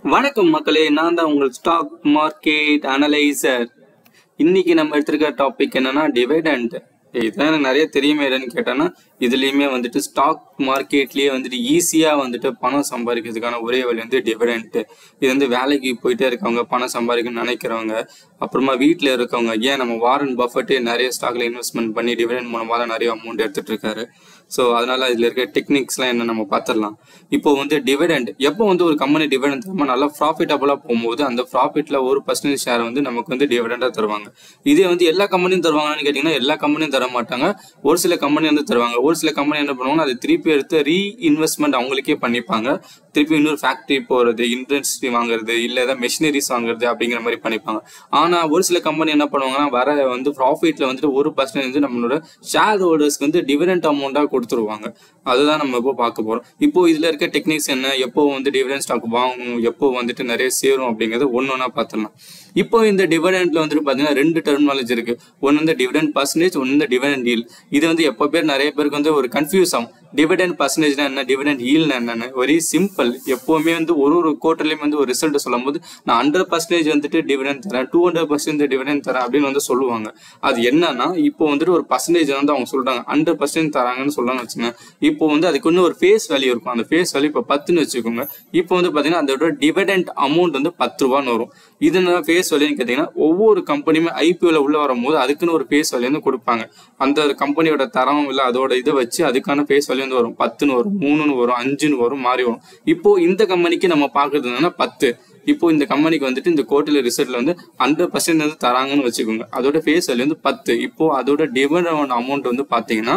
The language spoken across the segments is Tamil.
வணக்கம் மக்களே நான் தான் உங்கள் ஸ்டாக் மார்க்கெட் அனலைசர் இன்னைக்கு நம்ம எடுத்திருக்க டாபிக் என்னன்னா டிவைடண்ட் இதுதான் எனக்கு நிறைய தெரியுமே என்னன்னு கேட்டேன்னா இதுலயுமே வந்துட்டு ஸ்டாக் மார்க்கெட்லயே வந்துட்டு ஈஸியா வந்துட்டு பணம் சம்பாதிக்கிறதுக்கான ஒரே வழி வந்து டிவிடெண்ட் இது வந்து வேலைக்கு போயிட்டே இருக்கவங்க பணம் சம்பாதிக்கணும்னு நினைக்கிறவங்க அப்புறமா வீட்டில் இருக்கவங்க ஏன் நம்ம வாரன் பஃபட்டே நிறைய ஸ்டாக்ல இன்வெஸ்ட்மெண்ட் பண்ணி டிவிடெண்ட் மூலமாக தான் நிறைய அமௌண்ட் எடுத்துட்டு இருக்காரு ஸோ அதனால இதுல இருக்க டெக்னிக்ஸ்லாம் என்ன நம்ம பார்த்துடலாம் இப்போ வந்து டிவிடெண்ட் எப்போ வந்து ஒரு கம்பெனி டிவிடெண்ட் தருமா நல்லா ப்ராஃபிட்டபுளாக போகும்போது அந்த ப்ராஃபிட்ல ஒரு பர்சன்டேஜ் ஷேர் வந்து நமக்கு வந்து டிவிடெண்டாக தருவாங்க இதே வந்து எல்லா கம்பெனியும் தருவாங்கன்னு கேட்டிங்கன்னா எல்லா கம்பெனியும் தர மாட்டாங்க ஒரு சில கம்பெனி வந்து தருவாங்க ஒரு சில கம்பெனி என்ன பண்ணுவாங்கன்னா அதை திருப்பி எடுத்து ரீ இன்வெஸ்ட்மெண்ட் அவங்களுக்கே பண்ணிப்பாங்க திருப்பி இன்னொரு ஃபேக்டரி போகிறது இண்டஸ்ட்ரி வாங்குறது இல்லை ஏதாவது மெஷினரிஸ் வாங்குறது அப்படிங்கிற மாதிரி பண்ணிப்பாங்க ஆனால் ஒரு சில கம்பெனி என்ன பண்ணுவாங்கன்னா வர வந்து ப்ராஃபிட்ல வந்துட்டு ஒரு பர்சன்டேஜ் வந்து நம்மளோட ஷேர் ஹோல்டர்ஸ்க்கு வந்து டிவிடெண்ட் அமௌண்ட்டாக கொடுத்துருவாங்க அதுதான் நம்ம இப்போ பார்க்க போகிறோம் இப்போ இதில் இருக்க டெக்னிக்ஸ் என்ன எப்போ வந்து டிவிடெண்ட் ஸ்டாக் வாங்கணும் எப்போ வந்துட்டு நிறைய சேரும் அப்படிங்கிறது ஒன்று ஒன்றா பார்த்துடலாம் இப்போ இந்த டிவிடெண்ட்ல வந்துட்டு பார்த்தீங்கன்னா ரெண்டு டெர்மினாலஜி இருக்கு ஒன்று வந்து டிவிடெண்ட் பர்சன்டேஜ் ஒன்று வந்து டிவிடெண்ட் ஈல் இது வந்து எப்போ பேர் நிறைய பேருக்கு வந்து ஒரு கன்ஃபியூஸ் ஆகும் டிவிடெண்ட் பர்சன்டேஜ்னா என்ன டிவிடெண்ட் ஈல்னா என்னன்னு வெரி சிம்பிள் எப்போவுமே வந்து ஒரு ஒரு குவார்டர்லையும் வந்து ஒரு ரிசல்ட் சொல்லும் போது நான் ஹண்ட்ரட் பர்சன்டேஜ் வந்துட்டு டிவிடெண்ட் தரேன் டூ ஹண்ட்ரட் பர்சன்டேஜ் டிவிடெண்ட் தரேன் அப்படின்னு வந்து சொல்லுவாங்க அது என்னன்னா இப்போ வந்துட்டு ஒரு பர்சன்டேஜ் வந்து அவங்க சொல்றாங்க ஹண்ட்ரட் பர்சன்டேஜ் தராங்கன்னு சொல்றாங்க வச்சுங்க இப்போ வந்து அதுக்கு இன்னும் ஒரு ஃபேஸ் வேல்யூ இருக்கும் அந்த ஃபேஸ் வேல்யூ இப்போ பத்துன்னு வச்சுக்கோங்க இப்போ வந்து பார்த்தீங்கன்னா அதோட டிவிடெண்ட் அமௌண்ட் வந்து பத்து ரூபான்னு வரும் இது என்ன ஃபேஸ் வேல்யூன்னு கேட்டிங்கன்னா ஒவ்வொரு கம்பெனியுமே ஐபிஓல உள்ள வரும்போது அதுக்குன்னு ஒரு ஃபேஸ் வேல்யூ வந்து கொடுப்பாங்க அந்த கம்பெனியோட தரம் இல்லை அதோட இதை வச்சு அதுக்கான ஃபேஸ் வேல்யூ வந்து வரும் பத்துன்னு வரும் மூணுன்னு வரும் அஞ்சுன்னு வரும் மாறி வரும் இப்போ இந்த கம்பெனிக்கு நம்ம பார்க்கறது என்னன்னா பத்து இப்போ இந்த கம்பெனிக்கு வந்துட்டு இந்த கோர்ட்டில் ரிசல்ட்ல வந்து ஹண்ட்ரட் பர்சன்ட் வந்து தராங்கன்னு வச்சுக்கோங்க அதோட ஃபேஸ் வேல்யூ வந்து பத்து இப்போ அதோட டிவிடெண்ட் அமௌண்ட் வந்து பார்த்தீங்கன்னா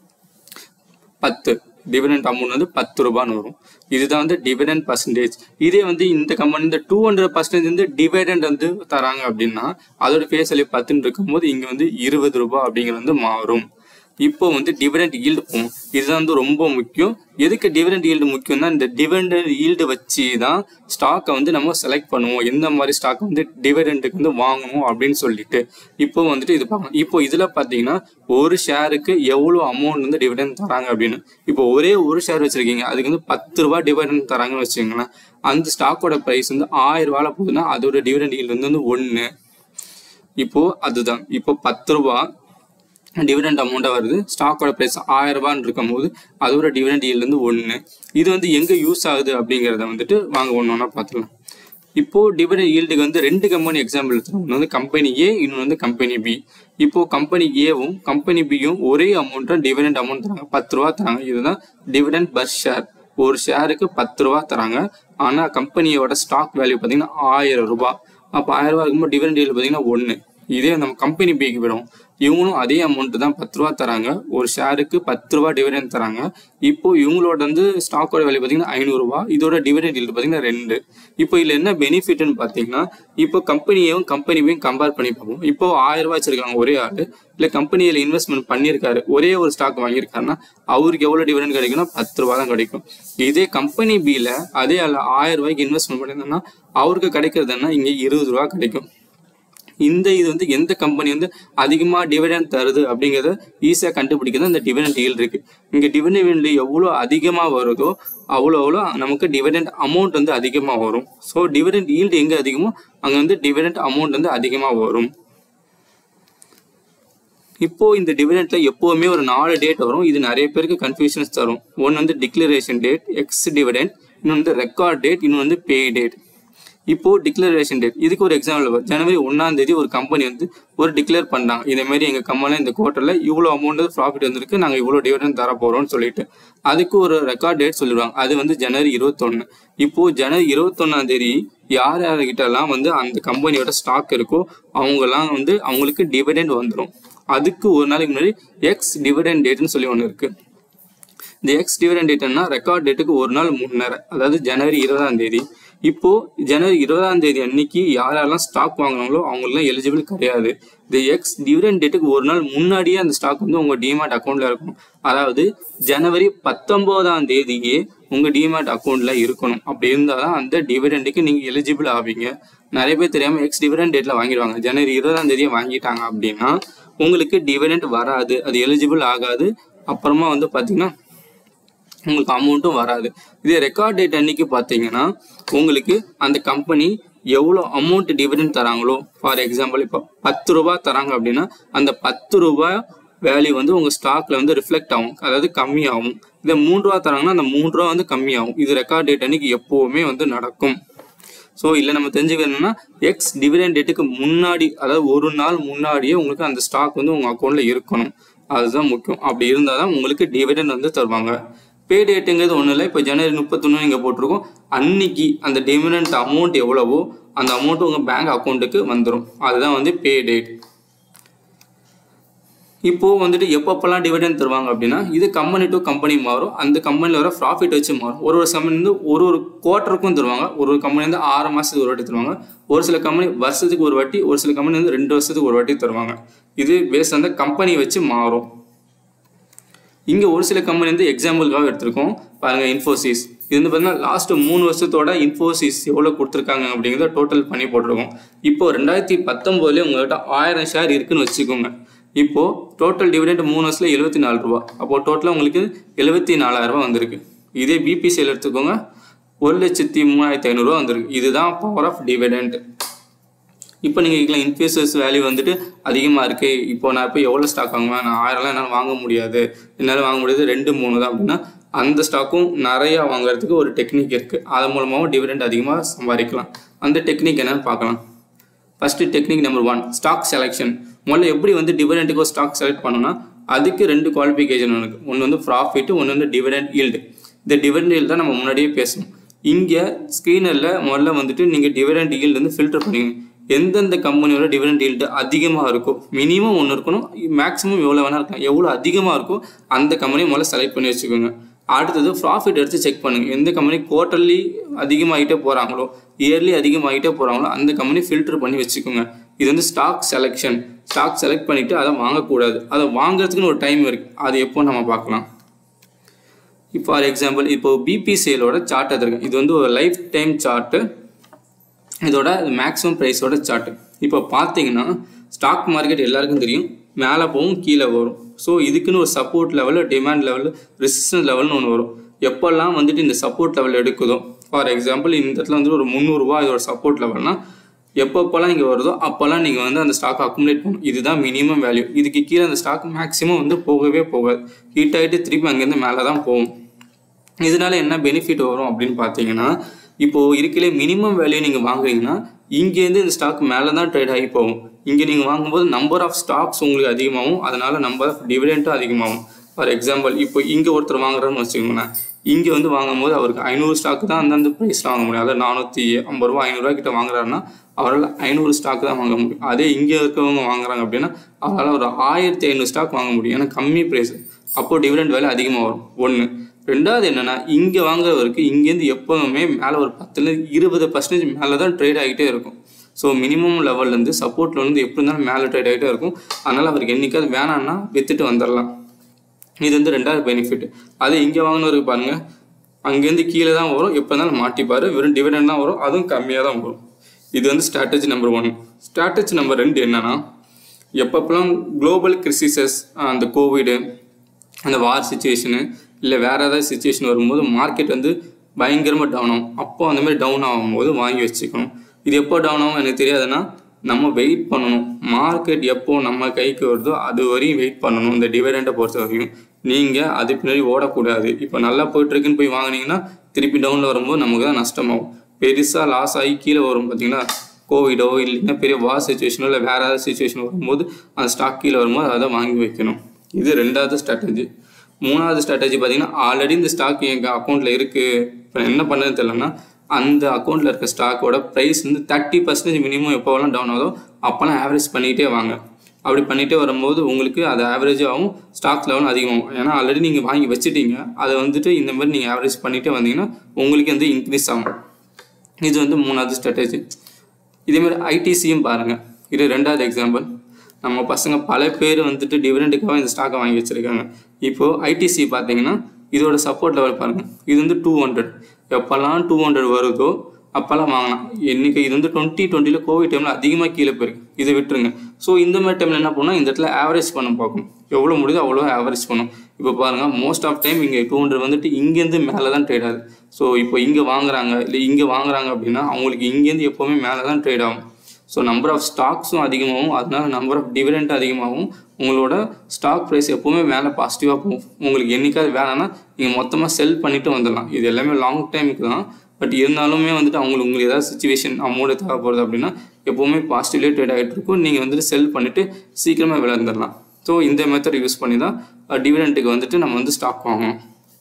பத்து டிவிடெண்ட் அமௌண்ட் வந்து பத்து ரூபான்னு வரும் இதுதான் வந்து டிவிடெண்ட் பர்சன்டேஜ் இதே வந்து இந்த கம்பெனி இந்த டூ ஹண்ட்ரட் பர்சன்டேஜ் வந்து டிவிடெண்ட் வந்து தராங்க அப்படின்னா அதோட ஃபேஸ் வேல்யூ பத்துன்னு இருக்கும்போது இங்க வந்து இருபது ரூபாய் அப்படிங்கிறது வந்து மாறும் இப்போ வந்து டிவிடெண்ட் ஈல்டு போகும் இதுதான் வந்து ரொம்ப முக்கியம் எதுக்கு டிவிடெண்ட் ஈல்டு முக்கியம்னா இந்த டிவிடெண்ட் ஈல்டு வச்சு தான் ஸ்டாக்கை வந்து நம்ம செலக்ட் பண்ணுவோம் எந்த மாதிரி ஸ்டாக் வந்து டிவிடெண்டுக்கு வந்து வாங்கணும் அப்படின்னு சொல்லிட்டு இப்போ வந்துட்டு இது பார்க்கணும் இப்போ இதில் பார்த்தீங்கன்னா ஒரு ஷேருக்கு எவ்வளோ அமௌண்ட் வந்து டிவிடெண்ட் தராங்க அப்படின்னு இப்போ ஒரே ஒரு ஷேர் வச்சிருக்கீங்க அதுக்கு வந்து பத்து ரூபா டிவிடெண்ட் தராங்கன்னு வச்சுக்கோங்களேன் அந்த ஸ்டாக்கோட ப்ரைஸ் வந்து ஆயிரம் ரூபாயில போகுதுன்னா அதோட டிவிடெண்ட் ஈல்டு வந்து ஒன்று இப்போ அதுதான் இப்போ பத்து ரூபா டிவிடெண்ட் அமௌண்ட்டாக வருது ஸ்டாக்கோட ப்ரைஸ் ஆயிரம் ரூபான்னு இருக்கும் போது அதோட டிவிடெண்ட் இருந்து ஒன்று இது வந்து எங்கே யூஸ் ஆகுது அப்படிங்கிறத வந்துட்டு வாங்க ஒன்று ஒன்றா பார்த்துக்கலாம் இப்போ டிவிடெண்ட் ஈல்டுக்கு வந்து ரெண்டு கம்பெனி எக்ஸாம்பிள் எடுத்துரும் ஒன்று வந்து கம்பெனி ஏ இன்னொன்று வந்து கம்பெனி பி இப்போ கம்பெனி ஏவும் கம்பெனி பியும் ஒரே அமௌண்ட்டாக டிவிடெண்ட் அமௌண்ட் தராங்க பத்து ரூபா தராங்க இதுதான் டிவிடெண்ட் பர் ஷேர் ஒரு ஷேருக்கு பத்து ரூபா தராங்க ஆனால் கம்பெனியோட ஸ்டாக் வேல்யூ பார்த்தீங்கன்னா ஆயிரம் ரூபாய் அப்போ ஆயிரம் ரூபா இருக்கும்போது டிவிடெண்ட் ஈல்டு பார்த்தீங்கன்னா ஒன்று இதே நம்ம கம்பெனி பிக்கு விடும் இவங்களும் அதே அமௌண்ட் தான் பத்து ரூபா தராங்க ஒரு ஷேருக்கு பத்து ரூபா டிவிடெண்ட் தராங்க இப்போ இவங்களோட வந்து ஸ்டாக்கோட வேல்யூ பார்த்தீங்கன்னா ஐநூறுரூவா இதோட டிவிடெண்ட் ஈல்டு பார்த்தீங்கன்னா ரெண்டு இப்போ இதில் என்ன பெனிஃபிட்னு பார்த்தீங்கன்னா இப்போ கம்பெனியையும் கம்பெனியையும் கம்பேர் பண்ணி பார்ப்போம் இப்போ ஆயிரம் ரூபாய் வச்சிருக்காங்க ஒரே ஆள் இல்லை கம்பெனியில் இன்வெஸ்ட்மெண்ட் பண்ணியிருக்காரு ஒரே ஒரு ஸ்டாக் வாங்கியிருக்காருன்னா அவருக்கு எவ்வளோ டிவிடெண்ட் கிடைக்கும்னா பத்து ரூபா தான் கிடைக்கும் இதே கம்பெனி பியில் அதே ஆள் ஆயிரம் ரூபாய்க்கு இன்வெஸ்ட்மெண்ட் பண்ணியிருந்தோம்னா அவருக்கு கிடைக்கிறதுனா இங்கே இருபது ரூபா கிடைக்கும் இந்த இது வந்து எந்த கம்பெனி வந்து அதிகமாக டிவிடெண்ட் தருது அப்படிங்கிறத ஈஸியாக கண்டுபிடிக்கிறது இந்த டிவிடெண்ட் ஈல் இருக்கு இங்கே டிவிடெண்ட் எவ்வளோ அதிகமாக வருதோ அவ்வளோ அவ்வளோ நமக்கு டிவிடெண்ட் அமௌண்ட் வந்து அதிகமாக வரும் ஸோ டிவிடெண்ட் ஈல்டு எங்கே அதிகமோ அங்கே வந்து டிவிடெண்ட் அமௌண்ட் வந்து அதிகமாக வரும் இப்போ இந்த டிவிடெண்ட்ல எப்போவுமே ஒரு நாலு டேட் வரும் இது நிறைய பேருக்கு கன்ஃபியூஷன்ஸ் தரும் ஒன்று வந்து டிக்ளரேஷன் டேட் எக்ஸ் டிவிடெண்ட் இன்னொன்று வந்து ரெக்கார்ட் டேட் இன்னொன்று வந்து பே டேட் இப்போ டிக்ளரேஷன் டேட் இதுக்கு ஒரு எக்ஸாம்பிள் வரும் ஜனவரி ஒன்றாம் தேதி ஒரு கம்பெனி வந்து ஒரு டிக்ளேர் பண்ணாங்க இதே மாதிரி எங்கள் கம்பெனியில் இந்த குவார்ட்டரில் இவ்வளோ அமௌண்ட் ப்ராஃபிட் வந்திருக்கு நாங்கள் இவ்வளோ டிவிடெண்ட் தர போகிறோம்னு சொல்லிட்டு அதுக்கு ஒரு ரெக்கார்ட் டேட் சொல்லிடுவாங்க அது வந்து ஜனவரி இருபத்தொன்று இப்போ ஜனவரி இருபத்தொன்னாம் தேதி யார் யார்கிட்டலாம் வந்து அந்த கம்பெனியோட ஸ்டாக் இருக்கோ அவங்கெல்லாம் வந்து அவங்களுக்கு டிவிடெண்ட் வந்துடும் அதுக்கு ஒரு நாளைக்கு முன்னாடி எக்ஸ் டிவிடெண்ட் டேட்னு சொல்லி ஒன்று இருக்கு இந்த எக்ஸ் டிவிடெண்ட் டேட்னா ரெக்கார்ட் டேட்டுக்கு ஒரு நாள் முன்னர அதாவது ஜனவரி இருபதாம் தேதி இப்போ ஜனவரி இருபதாம் தேதி அன்னைக்கு யாரெல்லாம் ஸ்டாக் வாங்குறாங்களோ அவங்களாம் எலிஜிபிள் கிடையாது இந்த எக்ஸ் டிவிடெண்ட் டேட்டுக்கு ஒரு நாள் முன்னாடியே அந்த ஸ்டாக் வந்து உங்க டிமேட் அக்கௌண்ட்ல இருக்கணும் அதாவது ஜனவரி பத்தொன்பதாம் தேதியே உங்க டிமேட் அக்கௌண்ட்ல இருக்கணும் அப்படி இருந்தால் தான் அந்த டிவிடெண்டுக்கு நீங்க எலிஜிபிள் ஆவீங்க நிறைய பேர் தெரியாம எக்ஸ் டிவிடெண்ட் டேட்ல வாங்கிடுவாங்க ஜனவரி இருபதாம் தேதியே வாங்கிட்டாங்க அப்படின்னா உங்களுக்கு டிவிடெண்ட் வராது அது எலிஜிபிள் ஆகாது அப்புறமா வந்து பாத்தீங்கன்னா உங்களுக்கு அமௌண்ட்டும் வராது இதே ரெக்கார்ட் டேட் அன்னைக்கு பார்த்தீங்கன்னா உங்களுக்கு அந்த கம்பெனி எவ்வளோ அமௌண்ட் டிவிடெண்ட் தராங்களோ ஃபார் எக்ஸாம்பிள் இப்போ பத்து ரூபா தராங்க அப்படின்னா அந்த பத்து ரூபாய் வேல்யூ வந்து உங்கள் ஸ்டாக்ல வந்து ரிஃப்ளெக்ட் ஆகும் அதாவது கம்மியாகும் இதே மூணு ரூபா தராங்கன்னா அந்த மூணு ரூபா வந்து கம்மியாகும் இது ரெக்கார்ட் டேட் அன்னைக்கு எப்போவுமே வந்து நடக்கும் ஸோ இல்லை நம்ம தெரிஞ்சுக்கணும்னா எக்ஸ் டிவிடெண்ட் டேட்டுக்கு முன்னாடி அதாவது ஒரு நாள் முன்னாடியே உங்களுக்கு அந்த ஸ்டாக் வந்து உங்கள் அக்கௌண்ட்டில் இருக்கணும் அதுதான் முக்கியம் அப்படி இருந்தால் தான் உங்களுக்கு டிவிடெண்ட் வந்து தருவாங்க பே டேட்டுங்கிறது ஒன்றும் இல்லை இப்போ ஜனவரி முப்பத்தொன்று நீங்கள் போட்டிருக்கோம் அன்னைக்கு அந்த டிவிடெண்ட் அமௌண்ட் எவ்வளவோ அந்த அமௌண்ட் உங்கள் பேங்க் அக்கௌண்ட்டுக்கு வந்துடும் அதுதான் வந்து பே டேட் இப்போ வந்துட்டு எப்பப்பெல்லாம் டிவிடெண்ட் தருவாங்க அப்படின்னா இது கம்பெனி டு கம்பெனி மாறும் அந்த கம்பெனியில் வர ப்ராஃபிட் வச்சு மாறும் ஒரு ஒரு கம்பெனி வந்து ஒரு ஒரு குவார்ட்டருக்கும் தருவாங்க ஒரு ஒரு கம்பெனி வந்து ஆறு மாதத்துக்கு ஒரு வாட்டி தருவாங்க ஒரு சில கம்பெனி வருஷத்துக்கு ஒரு வாட்டி ஒரு சில கம்பெனி வந்து ரெண்டு வருஷத்துக்கு ஒரு வாட்டி தருவாங்க இது பேஸ் அந்த கம்பெனி வச்சு மாறும் இங்கே ஒரு சில கம்பெனி வந்து எக்ஸாம்பிளுக்காக எடுத்திருக்கோம் பாருங்கள் இன்ஃபோசிஸ் இது வந்து பார்த்தீங்கன்னா லாஸ்ட் மூணு வருஷத்தோட இன்ஃபோசிஸ் எவ்வளோ கொடுத்துருக்காங்க அப்படிங்கிறத டோட்டல் பண்ணி போட்டிருக்கோம் இப்போ ரெண்டாயிரத்தி பத்தொம்போதுலேயே உங்கள்கிட்ட ஆயிரம் ஷேர் இருக்குன்னு வச்சுக்கோங்க இப்போ டோட்டல் டிவிடெண்ட் மூணு வருஷத்துல எழுபத்தி நாலு ரூபா அப்போ டோட்டலாக உங்களுக்கு எழுபத்தி நாலாயிரம் ரூபா வந்திருக்கு இதே பிபிசியில் எடுத்துக்கோங்க ஒரு லட்சத்தி மூணாயிரத்தி ஐநூறுரூவா வந்திருக்கு இதுதான் பவர் ஆஃப் டிவிடெண்ட் இப்போ நீங்கள் கேட்கலாம் இன்ஃபியூசர்ஸ் வேல்யூ வந்துட்டு அதிகமாக இருக்குது இப்போ நான் இப்போ எவ்வளோ ஸ்டாக் வாங்குவேன் நான் ஆயிரம்லாம் என்னால் வாங்க முடியாது என்னால் வாங்க முடியாது ரெண்டு மூணு தான் அப்படின்னா அந்த ஸ்டாக்கும் நிறையா வாங்குறதுக்கு ஒரு டெக்னிக் இருக்குது அது மூலமாகவும் டிவிடெண்ட் அதிகமாக சம்பாதிக்கலாம் அந்த டெக்னிக் என்னன்னு பார்க்கலாம் first technique number one stock selection முதல்ல எப்படி வந்து டிவிடெண்ட்டுக்கு ஒரு ஸ்டாக் செலக்ட் பண்ணணும்னா அதுக்கு ரெண்டு குவாலிஃபிகேஷன் இருக்குது ஒன்று வந்து ப்ராஃபிட் ஒன்று வந்து டிவிடெண்ட் ஈல்டு இந்த டிவிடெண்ட் ஈல்டு தான் நம்ம முன்னாடியே பேசணும் இங்கே ஸ்க்ரீனரில் முதல்ல வந்துட்டு நீங்கள் டிவிடெண்ட் ஈல்டு வந்து ஃபில்டர் பண்ணுவீங்க எந்தெந்த கம்பெனியோட டிவிடெண்ட் ஈல்டு அதிகமாக இருக்கோ மினிமம் ஒன்று இருக்கணும் மேக்ஸிமம் எவ்வளோ வேணா இருக்கலாம் எவ்வளோ அதிகமாக இருக்கோ அந்த கம்பெனியை முதல்ல செலக்ட் பண்ணி வச்சுக்கோங்க அடுத்தது ப்ராஃபிட் எடுத்து செக் பண்ணுங்க எந்த கம்பெனி குவார்ட்டர்லி அதிகமாகிட்டே போகிறாங்களோ இயர்லி அதிகமாகிட்டே போகிறாங்களோ அந்த கம்பெனி ஃபில்டர் பண்ணி வச்சுக்கோங்க இது வந்து ஸ்டாக் செலெக்ஷன் ஸ்டாக் செலக்ட் பண்ணிவிட்டு அதை வாங்கக்கூடாது அதை வாங்குறதுக்குன்னு ஒரு டைம் இருக்குது அது எப்போ நம்ம பார்க்கலாம் இப்போ ஃபார் எக்ஸாம்பிள் இப்போ பிபி சேலோட சார்ட் எடுத்துருக்கேன் இது வந்து ஒரு லைஃப் டைம் சார்ட்டு இதோட மேக்ஸிமம் ப்ரைஸோட சார்ட்டு இப்போ பார்த்தீங்கன்னா ஸ்டாக் மார்க்கெட் எல்லாருக்கும் தெரியும் மேலே போகும் கீழே வரும் ஸோ இதுக்குன்னு ஒரு support level demand level resistance லெவல்னு ஒன்று வரும் எப்போல்லாம் வந்துட்டு இந்த சப்போர்ட் லெவல் எடுக்குதோ ஃபார் எக்ஸாம்பிள் இந்த இடத்துல வந்துட்டு ஒரு முந்நூறுரூவா இதோட சப்போர்ட் லெவல்னா எப்பப்போல்லாம் இங்கே வருதோ அப்போல்லாம் நீங்கள் வந்து அந்த ஸ்டாக் அக்குமுலேட் பண்ணணும் இதுதான் மினிமம் வேல்யூ இதுக்கு கீழே அந்த ஸ்டாக் மேக்ஸிமம் வந்து போகவே போகாது ஹீட் ஆகிட்டு திருப்பி அங்கேருந்து மேலே தான் போகும் இதனால என்ன பெனிஃபிட் வரும் அப்படின்னு பார்த்தீங்கன்னா இப்போது இருக்கலே மினிமம் வேல்யூ நீங்கள் வாங்குறீங்கன்னா இங்கேருந்து இந்த ஸ்டாக் மேலே தான் ட்ரேட் ஆகி போகும் இங்கே நீங்கள் வாங்கும்போது நம்பர் ஆஃப் ஸ்டாக்ஸ் உங்களுக்கு அதிகமாகும் அதனால நம்பர் ஆஃப் டிவிடெண்ட்டும் அதிகமாகும் ஃபார் எக்ஸாம்பிள் இப்போ இங்கே ஒருத்தர் வாங்குறான்னு வச்சுக்கோங்களேன் இங்கே வந்து வாங்கும்போது அவருக்கு ஐநூறு ஸ்டாக்கு தான் அந்தந்த ப்ரைஸில் வாங்க முடியும் அதாவது நானூற்றி ஐம்பது ரூபா ஐநூறுரூவா கிட்ட வாங்குறாருன்னா அவரால் ஐநூறு ஸ்டாக் தான் வாங்க முடியும் அதே இங்கே இருக்கிறவங்க வாங்குறாங்க அப்படின்னா அவரால் ஒரு ஆயிரத்தி ஐநூறு ஸ்டாக் வாங்க முடியும் ஏன்னா கம்மி ப்ரைஸ் அப்போது டிவிடெண்ட் வேலை அதிகமாக வரும் ஒன்று ரெண்டாவது என்னென்னா இங்கே வாங்குறவருக்கு இங்கேருந்து எப்போவுமே மேலே ஒரு பத்துலேருந்து இருபது பர்சன்டேஜ் மேலே தான் ட்ரேட் ஆகிட்டே இருக்கும் ஸோ மினிமம் லெவல்லேருந்து சப்போர்ட்ல இருந்து எப்படி இருந்தாலும் மேலே ட்ரேட் ஆகிட்டே இருக்கும் அதனால் அவருக்கு என்றைக்காவது வேணான்னா விற்றுட்டு வந்துடலாம் இது வந்து ரெண்டாவது பெனிஃபிட் அதே இங்கே வாங்கினவருக்கு பாருங்கள் அங்கேருந்து கீழே தான் வரும் எப்போ இருந்தாலும் மாட்டிப்பார் வெறும் டிவிடெண்ட் தான் வரும் அதுவும் கம்மியாக தான் வரும் இது வந்து strategy number one strategy number ரெண்டு என்னன்னா எப்பப்பெல்லாம் குளோபல் கிரிசிசஸ் அந்த கோவிடு அந்த வார் சுச்சுவேஷனு இல்லை வேறு ஏதாவது சுச்சுவேஷன் வரும்போது மார்க்கெட் வந்து பயங்கரமாக டவுன் ஆகும் அப்போ அந்த மாதிரி டவுன் ஆகும்போது வாங்கி வச்சுக்கணும் இது எப்போ டவுன் ஆகும் எனக்கு தெரியாதுன்னா நம்ம வெயிட் பண்ணணும் மார்க்கெட் எப்போ நம்ம கைக்கு வருதோ அது வரையும் வெயிட் பண்ணணும் இந்த டிவிடெண்டை பொறுத்த வரையும் நீங்கள் அது பின்னாடி ஓடக்கூடாது இப்போ நல்லா போயிட்டுருக்குன்னு போய் வாங்கினீங்கன்னா திருப்பி டவுனில் வரும்போது நமக்கு தான் நஷ்டமாகும் பெருசாக லாஸ் ஆகி கீழே வரும் பார்த்தீங்களா கோவிடோ இல்லைன்னா பெரிய வார் சுச்சுவேஷனோ இல்லை வேறு ஏதாவது சுச்சுவேஷன் வரும்போது அந்த ஸ்டாக் கீழே வரும்போது அதை வாங்கி வைக்கணும் இது ரெண்டாவது ஸ்ட்ராட்டஜி மூணாவது ஸ்ட்ராட்டஜி பார்த்தீங்கன்னா ஆல்ரெடி இந்த ஸ்டாக் எங்கள் அக்கௌண்ட்டில் இருக்குது இப்போ என்ன பண்ணுறதுன்னு தெரியலன்னா அந்த அக்கௌண்ட்டில் இருக்க ஸ்டாக்கோட ப்ரைஸ் வந்து தேர்ட்டி பர்சன்டேஜ் மினிமம் எப்போவெல்லாம் டவுன் ஆகுதோ அப்போல்லாம் ஆவரேஜ் பண்ணிகிட்டே வாங்க அப்படி பண்ணிகிட்டே வரும்போது உங்களுக்கு அது ஆவரேஜ் ஆகும் ஸ்டாக் லெவலும் அதிகமாகும் ஏன்னா ஆல்ரெடி நீங்கள் வாங்கி வச்சுட்டீங்க அதை வந்துட்டு இந்த மாதிரி நீங்கள் ஆவரேஜ் பண்ணிகிட்டே வந்தீங்கன்னா உங்களுக்கு வந்து இன்க்ரீஸ் ஆகும் இது வந்து மூணாவது ஸ்ட்ராட்டஜி இதேமாதிரி ஐடிசியும் பாருங்கள் இது ரெண்டாவது எக்ஸாம்பிள் நம்ம பசங்க பல பேர் வந்துட்டு டிவிடெண்டுக்காக இந்த ஸ்டாக்கை வாங்கி வச்சுருக்காங்க இப்போது ஐடிசி பார்த்தீங்கன்னா இதோட சப்போர்ட் லெவல் பாருங்கள் இது வந்து டூ ஹண்ட்ரட் எப்போல்லாம் டூ ஹண்ட்ரட் வருதோ அப்போல்லாம் வாங்கலாம் இன்னைக்கு இது வந்து டுவெண்ட்டி டுவெண்ட்டியில் கோவிட் டைமில் அதிகமாக கீழே போயிருக்கு இதை விட்டுருங்க ஸோ இந்த மாதிரி டைமில் என்ன பண்ணால் இந்த இடத்துல ஆவரேஜ் பண்ண பார்க்கணும் எவ்வளோ முடியுதோ அவ்வளோ ஆவரேஜ் பண்ணும் இப்போ பாருங்கள் மோஸ்ட் ஆஃப் டைம் இங்கே டூ ஹண்ட்ரட் வந்துட்டு இங்கேருந்து மேலே தான் ட்ரேட் ஆகுது ஸோ இப்போ இங்கே வாங்குறாங்க இல்லை இங்கே வாங்குறாங்க அப்படின்னா அவங்களுக்கு இங்கேருந்து எப்போவுமே மேலே தான் ட்ரேட் ஆகும் ஸோ நம்பர் ஆஃப் ஸ்டாக்ஸும் அதிகமாகும் அதனால நம்பர் ஆஃப் டிவிடெண்ட் அதிகமாகும் உங்களோட ஸ்டாக் ப்ரைஸ் எப்போவுமே மேலே பாசிட்டிவாக போகும் உங்களுக்கு என்னைக்காவது வேணாம்னா நீங்கள் மொத்தமாக செல் பண்ணிட்டு வந்துடலாம் இது எல்லாமே லாங் டைமுக்கு தான் பட் இருந்தாலுமே வந்துட்டு அவங்களுக்கு உங்களுக்கு ஏதாவது சுச்சுவேஷன் அமௌண்ட் தேவைப்படுது அப்படின்னா எப்போவுமே பாசிட்டிவ்லேயே ட்ரேட் ஆகிட்டு இருக்கும் நீங்கள் வந்துட்டு செல் பண்ணிவிட்டு சீக்கிரமாக விளையாண்டுடலாம் ஸோ இந்த மெத்தட் யூஸ் பண்ணி தான் டிவிடெண்ட்டுக்கு வந்துட்டு நம்ம வந்து ஸ்டாக் வாங்கணும்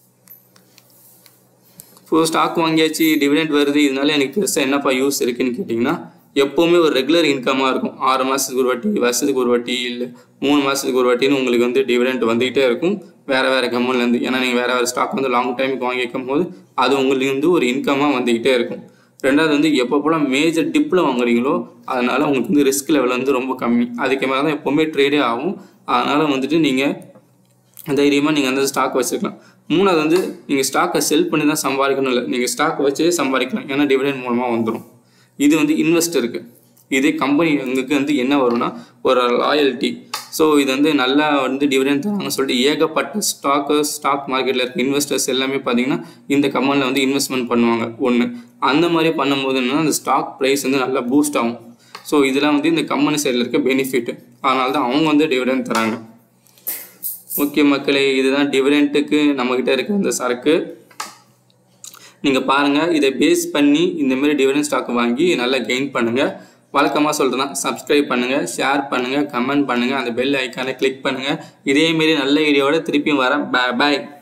ஸோ ஸ்டாக் வாங்கியாச்சு டிவிடெண்ட் வருது இதனால எனக்கு பெருசாக என்னப்பா யூஸ் இருக்குன்னு கேட்டிங்கன்னா எப்போவுமே ஒரு ரெகுலர் இன்கமாக இருக்கும் ஆறு மாதத்துக்கு ஒரு வாட்டி வருஷத்துக்கு ஒரு வாட்டி இல்லை மூணு மாதத்துக்கு ஒரு வாட்டின்னு உங்களுக்கு வந்து டிவிடெண்ட் வந்துகிட்டே இருக்கும் வேறு வேறு கம்பெனிலேருந்து ஏன்னா நீங்கள் வேறு வேறு ஸ்டாக் வந்து லாங் டைமுக்கு வாங்கி வைக்கும் போது அது உங்களுக்கு வந்து ஒரு இன்கமாக வந்துக்கிட்டே இருக்கும் ரெண்டாவது வந்து எப்போ போல் மேஜர் டிப்பில் வாங்குறீங்களோ அதனால் உங்களுக்கு வந்து ரிஸ்க் லெவல் வந்து ரொம்ப கம்மி அதுக்கு மேலே தான் எப்போவுமே ட்ரேடே ஆகும் அதனால் வந்துட்டு நீங்கள் தைரியமாக நீங்கள் அந்த ஸ்டாக் வச்சுக்கலாம் மூணாவது வந்து நீங்கள் ஸ்டாக்கை செல் பண்ணி தான் சம்பாதிக்கணும் இல்லை நீங்கள் ஸ்டாக் வச்சே சம்பாதிக்கலாம் ஏன்னா டிவிடெண்ட் மூலமாக வந்துடும் இது வந்து இன்வெஸ்டருக்கு இதே கம்பெனி உங்களுக்கு வந்து என்ன வரும்னா ஒரு லாயல்ட்டி ஸோ இது வந்து நல்லா வந்து டிவிடெண்ட் தராங்கன்னு சொல்லிட்டு ஏகப்பட்ட ஸ்டாக்கர்ஸ் ஸ்டாக் மார்க்கெட்டில் இருக்க இன்வெஸ்டர்ஸ் எல்லாமே பார்த்தீங்கன்னா இந்த கம்பெனியில் வந்து இன்வெஸ்ட்மெண்ட் பண்ணுவாங்க ஒன்று அந்த மாதிரி பண்ணும்போது என்னன்னா அந்த ஸ்டாக் ப்ரைஸ் வந்து நல்லா பூஸ்ட் ஆகும் ஸோ இதெல்லாம் வந்து இந்த கம்பெனி சைடில் இருக்க பெனிஃபிட் அதனால தான் அவங்க வந்து டிவிடெண்ட் தராங்க ஓகே மக்களே இதுதான் டிவிடெண்ட்டுக்கு நம்மக்கிட்ட இருக்க இந்த சரக்கு நீங்கள் பாருங்கள் இதை பேஸ் பண்ணி இந்த மாதிரி டிவிடெண்ட் ஸ்டாக் வாங்கி நல்லா கெயின் பண்ணுங்கள் வழக்கமாக சொல்கிறேன் சப்ஸ்கிரைப் பண்ணுங்கள் ஷேர் பண்ணுங்கள் கமெண்ட் பண்ணுங்கள் அந்த பெல் ஐக்கானை கிளிக் பண்ணுங்கள் இதேமாரி நல்ல வீடியோவோட திருப்பியும் வரேன் பாய் பாய்